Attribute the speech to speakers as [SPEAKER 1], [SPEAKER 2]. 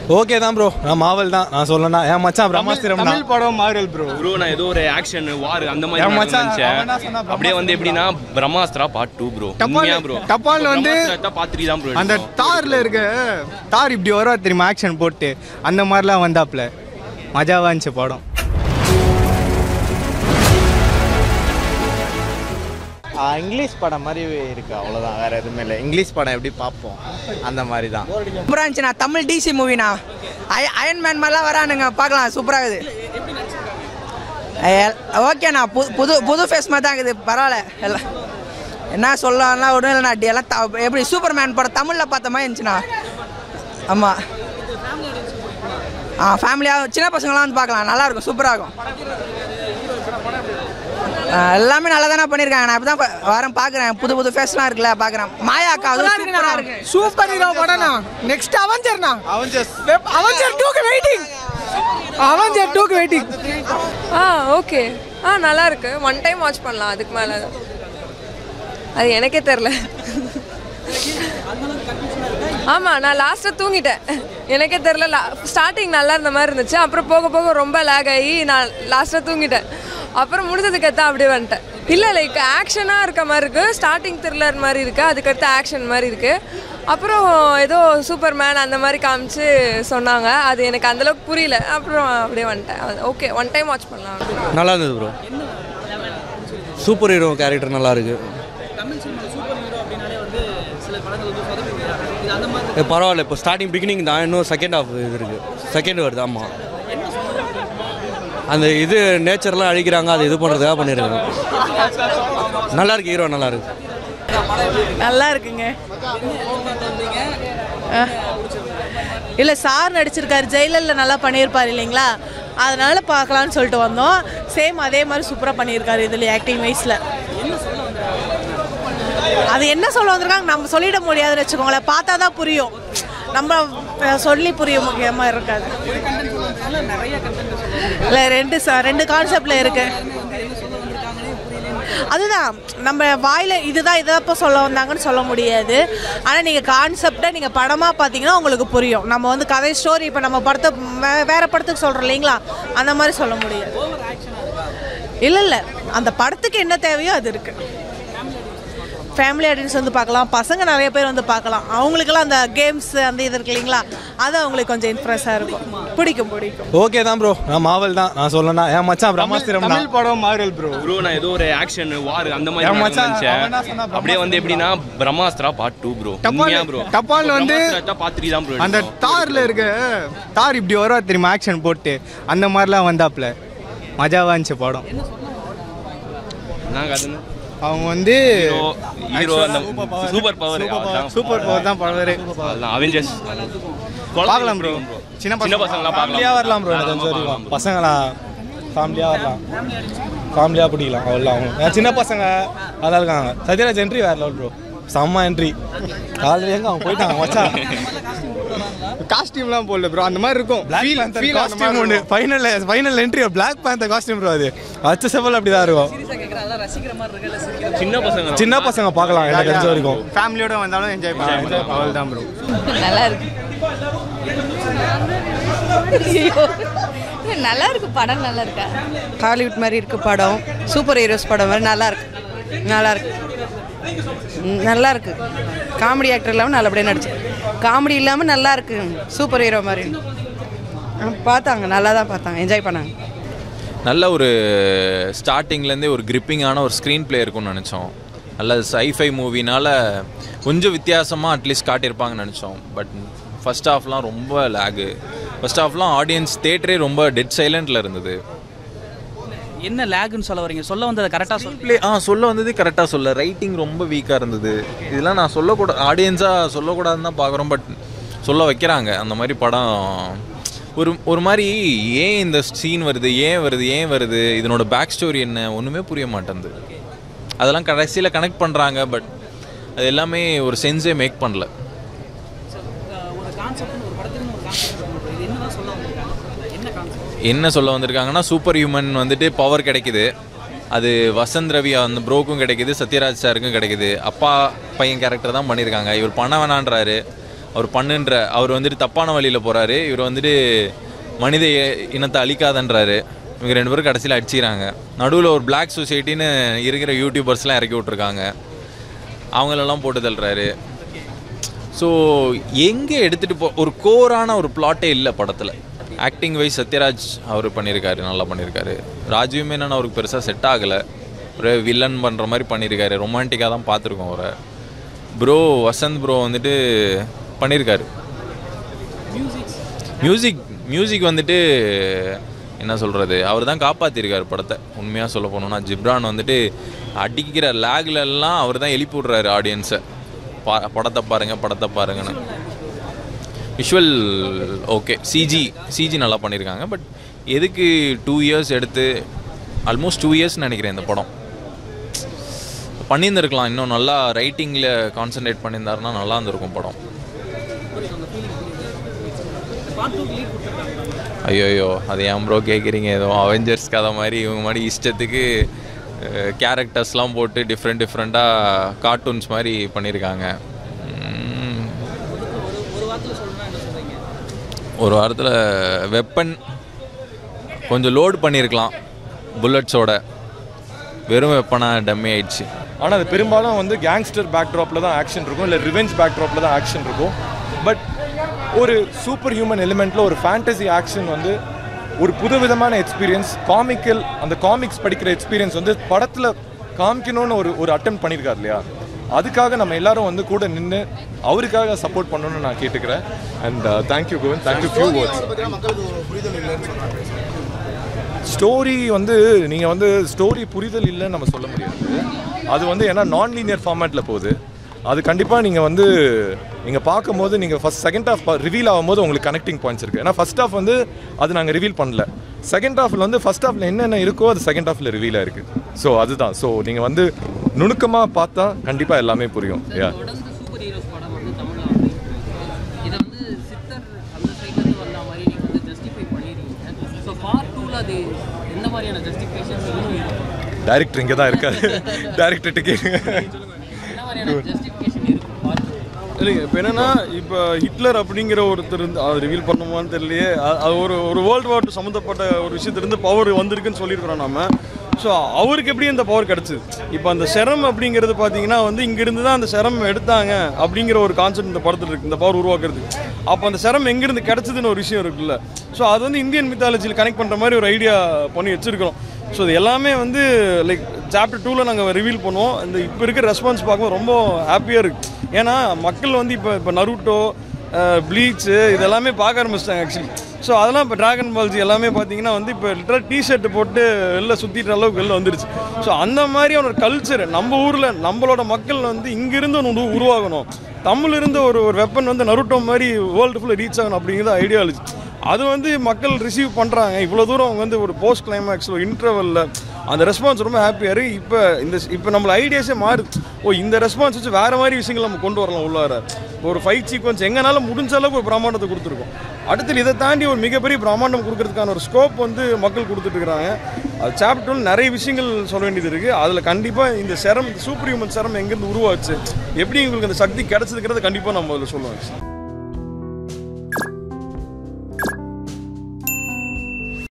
[SPEAKER 1] Okay தான் bro நான் மாவல் தான் நான் சொல்லணும் என் மச்சான் பிரம்மாஸ்திரம் தான்
[SPEAKER 2] தமிழ் படம் மாறல் ப்ரோ
[SPEAKER 3] ப்ரோ நான் ஏதோ ஒரு ஆக்ஷன் வார் அந்த மாதிரி
[SPEAKER 1] என்
[SPEAKER 3] நான்
[SPEAKER 1] மச்சான்
[SPEAKER 3] நினைச்சேன்
[SPEAKER 1] அவன் என்ன சொன்னா,
[SPEAKER 3] அப்படியே வந்து எப்படின்னா பிரம்மாஸ்திரா பார்ட் டூ ப்ரோ
[SPEAKER 2] டப்பால்
[SPEAKER 3] உண்மையா ப்ரோ
[SPEAKER 2] டப்பால் வந்து
[SPEAKER 3] பார்த்துட்டு தான் ப்ரோ
[SPEAKER 2] அந்த தார்ல இருக்க தார் இப்படி வரும் தெரியுமா ஆக்ஷன் போட்டு அந்த மாதிரிலாம் வந்தாப்புல மஜாவா இருந்துச்சு படம்
[SPEAKER 4] இங்கிலீஷ் படம் மாதிரி இருக்கு அவ்வளோதான் வேற எதுவுமே இல்லை இங்கிலீஷ் படம் எப்படி பார்ப்போம் அந்த மாதிரி தான்
[SPEAKER 5] சூப்பராக இருந்துச்சுண்ணா தமிழ் டிசி மூவிண்ணா அய அயன் மேன் மாதிரிலாம் வரானுங்க பார்க்கலாம் சூப்பராக இருக்குது ஓகேண்ணா புது புது புது ஃபேஸ் மாதிரி தான் இருக்குது பரவாயில்ல எல்லாம் என்ன சொல்லலாம் ஒன்றும் இல்லைண்ணா டி எல்லாம் த- எப்படி சூப்பர் மேன் படம் தமிழில் பார்த்த மாதிரி இருந்துச்சுண்ணா ஆமாம் ஆ ஃபேமிலியாக சின்ன பசங்களாம் வந்து பார்க்கலாம் நல்லா இருக்கும் சூப்பராக இருக்கும் ஆ, எல்லாமே நல்லா தானே பண்ணியிருக்காங்க நான் இப்போ தான் வரேன் பார்க்குறேன் புது புது ஃபேஸ்லாம் இருக்குல்ல பார்க்குறேன் மாயா அக்கா அதுவும் சூப்பராக இருக்கு
[SPEAKER 6] சூப்பர் ஹீரோ படம்னா நெக்ஸ்ட் அவஞ்சர்னா
[SPEAKER 4] அவஞ்சர்ஸ்
[SPEAKER 6] அவஞ்சர் டூக்கு வெயிட்டிங் அவஞ்சர் டூக்கு வெயிட்டிங்
[SPEAKER 7] ஆ ஓகே ஆ நல்லா இருக்கு ஒன் டைம் வாட்ச் பண்ணலாம் அதுக்கு மேலே அது எனக்கே தெரில ஆமாம் நான் லாஸ்ட்டாக தூங்கிட்டேன் எனக்கே தெரில லா ஸ்டார்டிங் நல்லா இருந்த மாதிரி இருந்துச்சு அப்புறம் போக போக ரொம்ப லேக் ஆகி நான் லாஸ்ட்டாக தூங்கிட்டேன் அப்புறம் முடிஞ்சதுக்கு அடுத்து அப்படியே வந்துட்டேன் இல்லை லைக் ஆக்ஷனாக இருக்க மாதிரி இருக்குது ஸ்டார்டிங் த்ரில்லர் மாதிரி இருக்குது அதுக்கடுத்து ஆக்ஷன் மாதிரி இருக்குது அப்புறம் ஏதோ சூப்பர் மேன் அந்த மாதிரி காமிச்சு சொன்னாங்க அது எனக்கு அந்தளவுக்கு புரியல அப்புறம் அப்படியே வந்துட்டேன் ஓகே ஒன் டைம் வாட்ச் பண்ணலாம்
[SPEAKER 1] நல்லா இருந்தது ப்ரோ சூப்பர் ஹீரோ கேரக்டர் நல்லா இருக்கு ஏ, பரவாயில்ல இப்போ ஸ்டார்டிங் பிகினிங் தான் இன்னும் செகண்ட் ஹாஃப் இது இருக்கு செகண்ட் வருது ஆமாம் அந்த இது நேச்சர்லாம் அழிக்கிறாங்க அது இது பண்ணுறதுக்காக பண்ணியிருக்காங்க நல்லா இருக்கு ஹீரோ நல்லா இருக்கு
[SPEAKER 8] நல்லா இருக்குங்க இல்லை சார் நடிச்சிருக்காரு ஜெயிலரில் நல்லா பண்ணியிருப்பார் இல்லைங்களா அதனால பார்க்கலான்னு சொல்லிட்டு வந்தோம் சேம் அதே மாதிரி சூப்பராக பண்ணியிருக்காரு இதில் ஆக்டிங் வைஸில் அது என்ன சொல்ல வந்திருக்காங்க நம்ம சொல்லிட முடியாதுன்னு வச்சுக்கோங்களேன் பார்த்தா தான் புரியும் நம்ம அஹ், சொல்லி புரிய முக்கியமாக இருக்காது இல்லை ரெண்டு ச- ரெண்டு கான்செப்டில் இருக்கு அதுதான் நம்ம வாயில் இதுதான் இதை இப்போ சொல்ல வந்தாங்கன்னு சொல்ல முடியாது ஆனால் நீங்கள் கான்செப்டை நீங்கள் படமாக பார்த்தீங்கன்னா உங்களுக்கு புரியும் நம்ம வந்து கதை ஸ்டோரி இப்போ நம்ம படத்தை வே- வேற படத்துக்கு சொல்கிறோம் இல்லைங்களா அந்த மாதிரி சொல்ல முடியாது இல்லை இல்லை அந்த படத்துக்கு என்ன தேவையோ அது இருக்குது ஃபேமிலி ஆடியன்ஸ் வந்து பார்க்கலாம் பசங்க நிறைய பேர் வந்து பார்க்கலாம் அவங்களுக்கெல்லாம் அந்த கேம்ஸ் அந்த இது இருக்கு இல்லைங்களா அது அவங்களுக்கு கொஞ்சம் இன்ட்ரெஸ்டாக இருக்கும் பிடிக்கும் பிடிக்கும்
[SPEAKER 1] ஓகே தான் ப்ரோ நான் மாவல் தான் நான் சொல்லணும் என் மச்சான் பிரம்மாஸ்திரம் தான்
[SPEAKER 2] தமிழ் படம் மாறல் ப்ரோ
[SPEAKER 3] ப்ரோ நான் ஏதோ ஒரு ஆக்ஷன் வார் அந்த மாதிரி
[SPEAKER 1] என்
[SPEAKER 3] நான்
[SPEAKER 1] மச்சான்
[SPEAKER 3] நினைச்சேன்
[SPEAKER 1] அவன் என்ன சொன்னா,
[SPEAKER 3] அப்படியே வந்து எப்படின்னா பிரம்மாஸ்திரா பார்ட் டூ ப்ரோ
[SPEAKER 2] டப்பால்
[SPEAKER 3] உண்மையா ப்ரோ
[SPEAKER 2] டப்பால் வந்து
[SPEAKER 3] பார்த்துட்டு தான் ப்ரோ
[SPEAKER 2] அந்த தார்ல இருக்க தார் இப்படி வரும் தெரியுமா ஆக்ஷன் போட்டு அந்த மாதிரிலாம் வந்தாப்புல மஜாவா இருந்துச்சு படம்
[SPEAKER 3] நாங்க அது
[SPEAKER 2] அவங்க வந்து
[SPEAKER 3] ஹீரோ ஹீரோ அந்த சூப்பர் பவர்
[SPEAKER 2] சூப்பர் பவர் தான் பவர்
[SPEAKER 3] அவெஞ்சர்ஸ்
[SPEAKER 2] பார்க்கலாம் ப்ரோ சின்ன
[SPEAKER 3] சின்ன
[SPEAKER 2] பசங்க
[SPEAKER 3] பசங்களாம்
[SPEAKER 1] ஃபேமிலியாக வரலாம் ப்ரோ எனக்கு தெரிஞ்ச வரைக்கும் பசங்களா ஃபேமிலியாக வரலாம் ஃபேமிலியாக பிடிக்கலாம் அவ்வளோ அவங்க ஏன் சின்ன பசங்க அதான் இருக்காங்க சத்யராஜ் என்ட்ரி வேற லெவல் ப்ரோ செம்ம என்ட்ரி ஆல்ரெடி எங்க அவங்க போயிட்டாங்க மச்சான்
[SPEAKER 2] காஸ்டியூம்லாம் போடல ப்ரோ அந்த மாதிரி இருக்கும்
[SPEAKER 1] பிளாக்
[SPEAKER 2] Feel-
[SPEAKER 1] பேந்தர்
[SPEAKER 2] feel அந்த
[SPEAKER 1] காஸ்டியூம்
[SPEAKER 2] மாதிரி
[SPEAKER 1] ஒன்று
[SPEAKER 2] இருக்கும்.
[SPEAKER 1] Final final entry Black Panther costume bro அது அச்ச செவல் அப்படி தான் இருக்கும்
[SPEAKER 3] சின்ன பசங்க
[SPEAKER 1] சின்ன பசங்க பார்க்கலாம் எனக்கு தெரிஞ்ச வரைக்கும்
[SPEAKER 2] ஃபேமிலியோட வந்தாலும் என்ஜாய் பண்ணலாம் அவ்வளோ தான் ப்ரோ
[SPEAKER 9] நல்லா இருக்கு நல்லா இருக்கு படம் நல்லா இருக்கா
[SPEAKER 5] ஹாலிவுட் மாதிரி இருக்கு படம் சூப்பர் ஹீரோஸ் படம் மாதிரி நல்லா இருக்கு நல்லா இருக்கு ம், நல்லா இருக்கு காமெடி ஆக்டர் இல்லாமல் நல்லபடியாக நடிச்சு காமெடி இல்லாமல் நல்லா இருக்கு சூப்பர் ஹீரோ மாதிரி ஆ, பார்த்தாங்க நல்லா தான் பார்த்தாங்க என்ஜாய் பண்ணாங்க
[SPEAKER 10] நல்ல ஒரு ஸ்டார்டிங்லேருந்தே ஒரு கிரிப்பிங்கான ஒரு ஸ்க்ரீன் ப்ளே இருக்கும்னு நினச்சோம் நல்ல சைஃபை மூவினால கொஞ்சம் வித்தியாசமாக அட்லீஸ்ட் காட்டியிருப்பாங்கன்னு நினச்சோம் பட் ஃபஸ்ட் ஹாஃப்லாம் ரொம்ப லேகு ஃபஸ்ட் ஹாஃப்லாம் ஆடியன்ஸ் தேட்டரே ரொம்ப டெட் சைலண்டில் இருந்தது
[SPEAKER 11] என்ன லேக்னு சொல்ல வரீங்க சொல்ல வந்ததை கரெக்டாக சொல்லி
[SPEAKER 10] ப்ளே ஆ சொல்ல வந்ததே கரெக்டாக சொல்ல ரைட்டிங் ரொம்ப வீக்காக இருந்தது இதெல்லாம் நான் சொல்லக்கூடாது ஆடியன்ஸாக சொல்லக்கூடாதுன்னு தான் பார்க்குறோம் பட் சொல்ல வைக்கிறாங்க அந்த மாதிரி படம் ஒரு ஒரு மாதிரி ஏன் இந்த சீன் வருது ஏன் வருது ஏன் வருது இதனோட பேக் ஸ்டோரி என்ன ஒன்றுமே புரிய மாட்டேங்குது அதெல்லாம் கடைசியில் கனெக்ட் பண்ணுறாங்க பட் அது எல்லாமே ஒரு சென்ஸே மேக் பண்ணல
[SPEAKER 11] ஒரு கான்செப்ட் ஒரு படத்துக்கு ஒரு கான்செப்ட் இது என்னதான் சொல்ல வந்திருக்காங்க என்ன கான்செப்ட்
[SPEAKER 10] என்ன சொல்ல வந்திருக்காங்கன்னா சூப்பர் ஹியூமன் வந்துட்டு பவர் கிடைக்குது அது வசந்த் ரவி அந்த ப்ரோக்கும் கிடைக்குது சத்யராஜ் சாருக்கும் கிடைக்குது அப்பா பையன் கேரக்டர் தான் பண்ணியிருக்காங்க இவர் பண்ண வேணான்றாரு அவர் பண்ணுன்ற அவர் வந்துட்டு தப்பான வழியில் போகிறாரு இவர் வந்துட்டு மனித இ- இனத்தை அழிக்காதன்றாரு இவங்க ரெண்டு பேரும் கடைசியில் அடிச்சிக்கிறாங்க நடுவில் ஒரு Black சொசைட்டின்னு இருக்கிற யூடியூபர்ஸ்லாம் இறக்கி விட்ருக்காங்க அவங்களெல்லாம் போட்டு தள்ளுறாரு ஸோ எங்கே எடுத்துகிட்டு போ ஒரு கோரான ஒரு பிளாட்டே இல்லை படத்தில் ஆக்டிங் வைஸ் சத்யராஜ் அவர் பண்ணியிருக்காரு நல்லா பண்ணியிருக்காரு ராஜீவ் மேனன் அவருக்கு பெருசாக செட் ஆகலை ஒரு வில்லன் பண்ணுற மாதிரி பண்ணியிருக்காரு ரொமான்டிக்காக தான் பார்த்துருக்கோம் அவரை ப்ரோ வசந்த் ப்ரோ வந்துட்டு பண்ணியிருக்காரு மியூசிக் மியூசிக் வந்துட்டு என்ன சொல்கிறது அவர் தான் காப்பாற்றிருக்காரு படத்தை உண்மையாக சொல்ல போனோம்னா ஜிப்ரான் வந்துட்டு அடிக்கிற லேக்ல எல்லாம் அவர் தான் எழுப்பி விட்றாரு ஆடியன்ஸை பா படத்தை பாருங்கள் படத்தை பாருங்கன்னு விஷுவல் ஓகே சிஜி சிஜி நல்லா பண்ணியிருக்காங்க பட் எதுக்கு டூ இயர்ஸ் எடுத்து ஆல்மோஸ்ட் டூ இயர்ஸ் நினைக்கிறேன் இந்த படம் பண்ணியிருந்திருக்கலாம் இன்னும் நல்லா ரைட்டிங்கில் கான்சென்ட்ரேட் பண்ணியிருந்தாருன்னா நல்லா இருந்திருக்கும் படம்
[SPEAKER 11] பார்ட் டூக்கு லீட் கொடுத்துருக்காங்க
[SPEAKER 10] ஐயோயோ அது ஏன் ப்ரோ கேட்குறீங்க ஏதோ அவெஞ்சர்ஸ் கதை மாதிரி இவங்க மாதிரி இஷ்டத்துக்கு கேரக்டர்ஸ்லாம் போட்டு டிஃப்ரெண்ட் டிஃப்ரெண்ட்டாக கார்ட்டூன்ஸ் மாதிரி பண்ணியிருக்காங்க உம்,
[SPEAKER 11] ஒரு வாரத்தில் சொல்லணும்னா என்ன சொல்றீங்க
[SPEAKER 10] ஒரு வாரத்தில் வெப்பன் கொஞ்சம் லோட் பண்ணியிருக்கலாம் புல்லட்ஸோட வெறும் வெப்பனாக டம்மி ஆயிடுச்சு
[SPEAKER 12] ஆனால் அது பெரும்பாலும் வந்து கேங்ஸ்டர் பேக்ட்ராப்பில் தான் ஆக்ஷன் இருக்கும் இல்லை ரிவெஞ்ச் பேக்ட்ராப்பில் தான் ஆக்ஷன் இருக்கும் பட் ஒரு சூப்பர் ஹியூமன் எலிமெண்ட்டில் ஒரு ஃபேண்டசி ஆக்ஷன் வந்து ஒரு புதுவிதமான எக்ஸ்பீரியன்ஸ் காமிக்கல் அந்த காமிக்ஸ் படிக்கிற எக்ஸ்பீரியன்ஸ் வந்து படத்தில் காமிக்கணும்னு ஒரு ஒரு அட்டம் பண்ணியிருக்காரு இல்லையா அதுக்காக நம்ம எல்லாரும் வந்து கூட நின்று அவருக்காக சப்போர்ட் பண்ணணும்னு நான் கேட்டுக்கிறேன் and thank you Govind thank you few words story வந்து நீங்கள் வந்து ஸ்டோரி புரிதல் இல்லைன்னு நம்ம சொல்ல முடியாது அது வந்து ஏன்னா நான் லீனியர் ஃபார்மேட்டில் போகுது அது கண்டிப்பாக நீங்கள் வந்து நீங்கள் பார்க்கும்போது நீங்கள் ஃபஸ்ட் செகண்ட் ஹாஃப் ரிவீல் ஆகும்போது உங்களுக்கு கனெக்டிங் பாயிண்ட்ஸ் இருக்குது ஏன்னா ஃபஸ்ட் ஹாஃப் வந்து அது நாங்கள் ரிவீல் பண்ணல செகண்ட் ஹாஃபில் வந்து ஃபஸ்ட் ஹாஃபில் என்னென்ன இருக்கோ அது செகண்ட் ஹாஃபில் ரிவீல் ஆயிருக்கு ஸோ அதுதான் ஸோ நீங்கள் வந்து நுணுக்கமாக பார்த்தா கண்டிப்பாக எல்லாமே புரியும் யா
[SPEAKER 11] தொடர்ந்து சூப்பர் ஹீரோஸ் படம் வந்து தமிழில் வந்து இதை வந்து சித்தர் அந்த சைட்லேருந்து வந்த மாதிரி நீங்கள் வந்து ஜஸ்டிஃபை பண்ணிடுறீங்க ஸோ பார்ட் டூவில் அது எந்த மாதிரியான ஜஸ்டிஃபிகேஷன் இன்னும் இருக்கும்
[SPEAKER 12] டைரக்டர் இங்கே தான் இருக்காரு டேரக்டர்கிட்ட கேளுங்க
[SPEAKER 11] என்ன மாதிரியான ஜஸ்டிஃபிகேஷன் இருக்கும் பார்ட்
[SPEAKER 13] இல்லைங்க இப்போ என்னன்னா இப்போ ஹிட்லர் அப்படிங்கிற ஒருத்தர் இருந்து அது ரிவீல் பண்ணுமான்னு தெரியலையே அ- அது ஒரு ஒரு வேர்ல்டு வார் சம்மந்தப்பட்ட ஒரு விஷயத்திலிருந்து பவர் வந்திருக்குன்னு சொல்லியிருக்கிறோம் நம்ம ஸோ அவருக்கு எப்படி இந்த பவர் கிடச்சிது இப்போ அந்த செரம் அப்படிங்கிறது பார்த்தீங்கன்னா வந்து இங்கிருந்து தான் அந்த செரம் எடுத்தாங்க அப்படிங்கிற ஒரு கான்செப்ட் இந்த படத்தில் இருக்குது இந்த பவர் உருவாக்குறது அப்போ அந்த செரம் எங்கேருந்து கிடச்சதுன்னு ஒரு விஷயம் இருக்குல்ல ஸோ அது வந்து இந்தியன் மித்தாலஜியில் கனெக்ட் பண்ணுற மாதிரி ஒரு ஐடியா பண்ணி வச்சுருக்கிறோம் ஸோ இது எல்லாமே வந்து லைக் சாப்டர் டூவில் நாங்கள் ரிவீல் பண்ணுவோம் இந்த இப்போ இருக்கிற ரெஸ்பான்ஸ் பார்க்கும்போது ரொம்ப ஹாப்பியாக இருக்குது ஏன்னா மக்கள் வந்து இப்போ இப்போ நருட்டோ ப்ளீச்சு இதெல்லாமே பார்க்க ஆரம்பிச்சிட்டாங்க ஆக்சுவலி ஸோ அதெல்லாம் இப்போ டிராகன் பால்ஜி எல்லாமே பார்த்தீங்கன்னா வந்து இப்போ லிட்டராக டிஷர்ட் போட்டு வெளில சுற்றிட்டு அளவுக்கு வெளில வந்துருச்சு ஸோ அந்த மாதிரியான ஒரு கல்ச்சர் நம்ம ஊரில் நம்மளோட மக்கள் வந்து இங்கிருந்து ஒன்று உருவாகணும் தமிழ் இருந்த ஒரு ஒரு வெப்பன் வந்து நருட்டோ மாதிரி வேர்ல்டு ஃபுல்லாக ரீச் ஆகணும் அப்படிங்கிறது ஐடியாலஜி அது வந்து மக்கள் ரிசீவ் பண்ணுறாங்க இவ்வளோ தூரம் அவங்க வந்து ஒரு போஸ்ட் கிளைமேக்ஸ் ஒரு இன்டர்வலில் அந்த ரெஸ்பான்ஸ் ரொம்ப ஹாப்பியாக இருக்குது இப்போ இந்த இப்போ நம்மள ஐடியாஸே மாறுது ஓ இந்த ரெஸ்பான்ஸ் வச்சு வேறு மாதிரி விஷயங்கள் நம்ம கொண்டு வரலாம் உள்ளார ஒரு ஃபைட் சீக்வன்ஸ் எங்கனாலும் முடிஞ்ச அளவுக்கு ஒரு பிரம்மாண்டத்தை கொடுத்துருக்கோம் அடுத்து இதை தாண்டி ஒரு மிகப்பெரிய பிரம்மாண்டம் கொடுக்கறதுக்கான ஒரு ஸ்கோப் வந்து மக்கள் கொடுத்துட்டு இருக்கிறாங்க அது சாப்டர் நிறைய விஷயங்கள் சொல்ல வேண்டியது இருக்குது அதில் கண்டிப்பாக இந்த செரம் சூப்பர் ஹியூமன் செரம் எங்கேருந்து உருவாச்சு எப்படி உங்களுக்கு அந்த சக்தி கிடச்சதுங்கிறத கண்டிப்பாக நம்ம அதில் சொல்லுவோம்